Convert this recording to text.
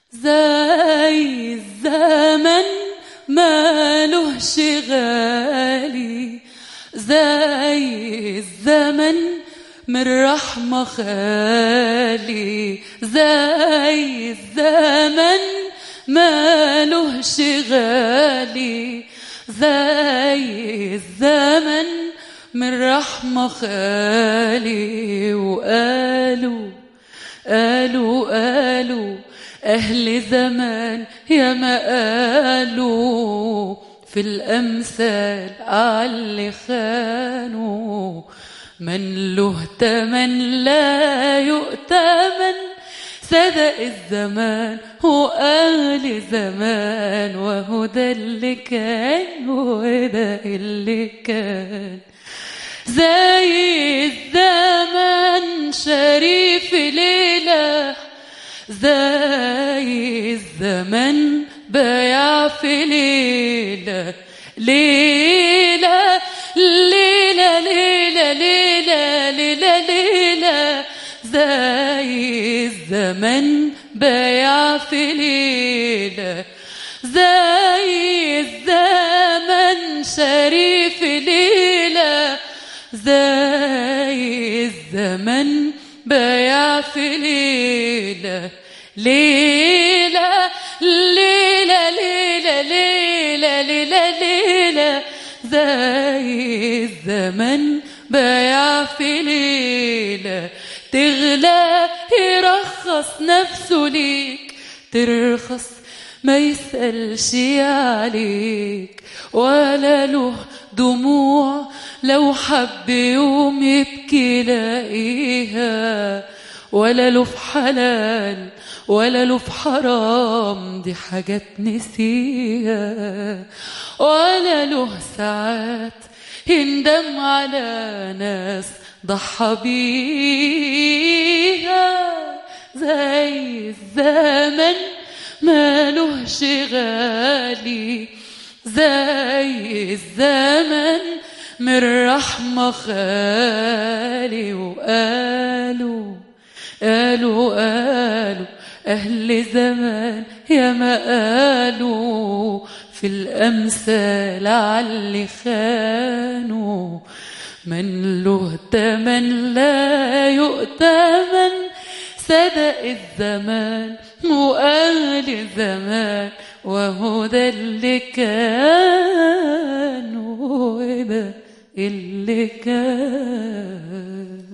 زي الزمن ماله شغالي زي الزمن من رحمة خالي زي الزمن ماله شغالي زي الزمن من رحمة خالي وقالوا قالوا قالوا أهل زمان يا ما قالوا في الأمثال على خانوا من له تمن لا يؤتمن صدق الزمان هو أهل زمان وهو ده اللي كان وده اللي كان زي الزمن شريف ليلة زي الزمن بايع في ليلة ليلة ليلة ليلة ليلة ليلة ليلة زي الزمن بايع في ليلة زي الزمن شريف ليلة زي الزمن بايع في ليلة ليلة ليلة ليلة ليلة ليلة ليلة زي الزمن بايع في ليلة تغلى يرخص نفسه ليك ترخص ما يسألش عليك ولا له دموع لو حب يوم يبكي لاقيها ولا له في حلال ولا له في حرام دي حاجات نسيها ولا له ساعات يندم على ناس ضحى بيها زي الزمن مالوش غالي زي الزمن من رحمة خالي وقالوا قالوا قالوا أهل زمان يا ما قالوا في الأمثال علي خانوا من له تمن لا يؤتمن صدق الزمان وأهل زمان وهو ده اللي كان وده اللي كان